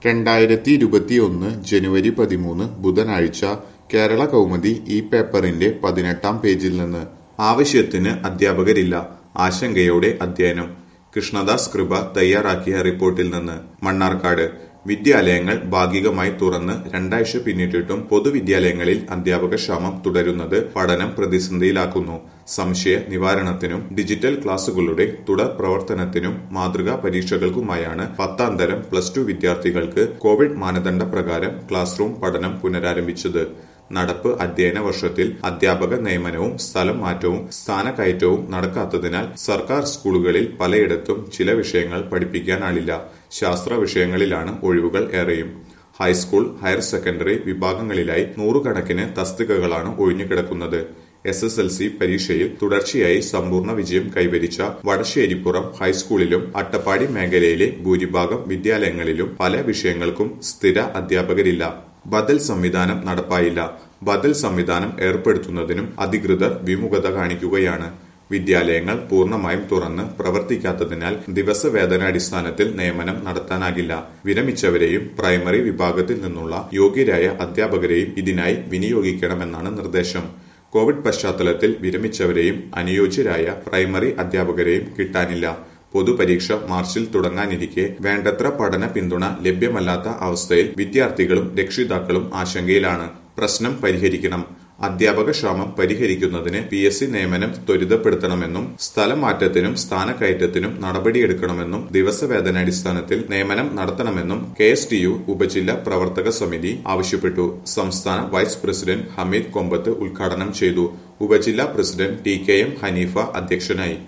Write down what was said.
രണ്ടായിരത്തി ഇരുപത്തിയൊന്ന് ജനുവരി പതിമൂന്ന് ബുധനാഴ്ച കേരള കൗമുദി ഈ പേപ്പറിന്റെ പതിനെട്ടാം പേജിൽ നിന്ന് ആവശ്യത്തിന് അധ്യാപകരില്ല ആശങ്കയോടെ അധ്യയനം കൃഷ്ണദാസ് കൃപ തയ്യാറാക്കിയ റിപ്പോർട്ടിൽ നിന്ന് മണ്ണാർക്കാട് വിദ്യാലയങ്ങൾ ഭാഗികമായി തുറന്ന് രണ്ടാഴ്ച പിന്നിട്ടിട്ടും പൊതുവിദ്യാലയങ്ങളിൽ അധ്യാപക ക്ഷാമം തുടരുന്നത് പഠനം പ്രതിസന്ധിയിലാക്കുന്നു സംശയ നിവാരണത്തിനും ഡിജിറ്റൽ ക്ലാസുകളുടെ തുടർ പ്രവർത്തനത്തിനും മാതൃകാ പരീക്ഷകൾക്കുമായാണ് പത്താം തരം പ്ലസ് ടു വിദ്യാർത്ഥികൾക്ക് കോവിഡ് മാനദണ്ഡ പ്രകാരം ക്ലാസ് റൂം പഠനം പുനരാരംഭിച്ചത് നടപ്പ് അധ്യയന വർഷത്തിൽ അധ്യാപക നിയമനവും സ്ഥലം മാറ്റവും സ്ഥാനക്കയറ്റവും നടക്കാത്തതിനാൽ സർക്കാർ സ്കൂളുകളിൽ പലയിടത്തും ചില വിഷയങ്ങൾ പഠിപ്പിക്കാനാളില്ല ശാസ്ത്ര വിഷയങ്ങളിലാണ് ഒഴിവുകൾ ഏറെയും ഹൈസ്കൂൾ ഹയർ സെക്കൻഡറി വിഭാഗങ്ങളിലായി നൂറുകണക്കിന് തസ്തികകളാണ് ഒഴിഞ്ഞുകിടക്കുന്നത് എസ് എസ് എൽ സി പരീക്ഷയിൽ തുടർച്ചയായി സമ്പൂർണ്ണ വിജയം കൈവരിച്ച വടശ്ശേരിപ്പുറം ഹൈസ്കൂളിലും അട്ടപ്പാടി മേഖലയിലെ ഭൂരിഭാഗം വിദ്യാലയങ്ങളിലും പല വിഷയങ്ങൾക്കും സ്ഥിര അധ്യാപകരില്ല ബദൽ സംവിധാനം നടപ്പായില്ല ബദൽ സംവിധാനം ഏർപ്പെടുത്തുന്നതിനും അധികൃതർ വിമുഖത കാണിക്കുകയാണ് വിദ്യാലയങ്ങൾ പൂർണ്ണമായും തുറന്ന് പ്രവർത്തിക്കാത്തതിനാൽ ദിവസവേതനാടിസ്ഥാനത്തിൽ നിയമനം നടത്താനാകില്ല വിരമിച്ചവരെയും പ്രൈമറി വിഭാഗത്തിൽ നിന്നുള്ള യോഗ്യരായ അധ്യാപകരെയും ഇതിനായി വിനിയോഗിക്കണമെന്നാണ് നിർദ്ദേശം കോവിഡ് പശ്ചാത്തലത്തിൽ വിരമിച്ചവരെയും അനുയോജ്യരായ പ്രൈമറി അധ്യാപകരെയും കിട്ടാനില്ല പൊതുപരീക്ഷ മാർച്ചിൽ തുടങ്ങാനിരിക്കെ വേണ്ടത്ര പഠന പിന്തുണ ലഭ്യമല്ലാത്ത അവസ്ഥയിൽ വിദ്യാർത്ഥികളും രക്ഷിതാക്കളും ആശങ്കയിലാണ് പ്രശ്നം പരിഹരിക്കണം അധ്യാപക ക്ഷാമം പരിഹരിക്കുന്നതിന് പി എസ് സി നിയമനം ത്വരിതപ്പെടുത്തണമെന്നും സ്ഥലമാറ്റത്തിനും സ്ഥാനക്കയറ്റത്തിനും നടപടിയെടുക്കണമെന്നും ദിവസവേതനാടിസ്ഥാനത്തിൽ നിയമനം നടത്തണമെന്നും കെ എസ് ടി യു ഉപജില്ല പ്രവർത്തക സമിതി ആവശ്യപ്പെട്ടു സംസ്ഥാന വൈസ് പ്രസിഡന്റ് ഹമീദ് കൊമ്പത്ത് ഉദ്ഘാടനം ചെയ്തു ഉപജില്ലാ president T K M Hanifa അധ്യക്ഷനായി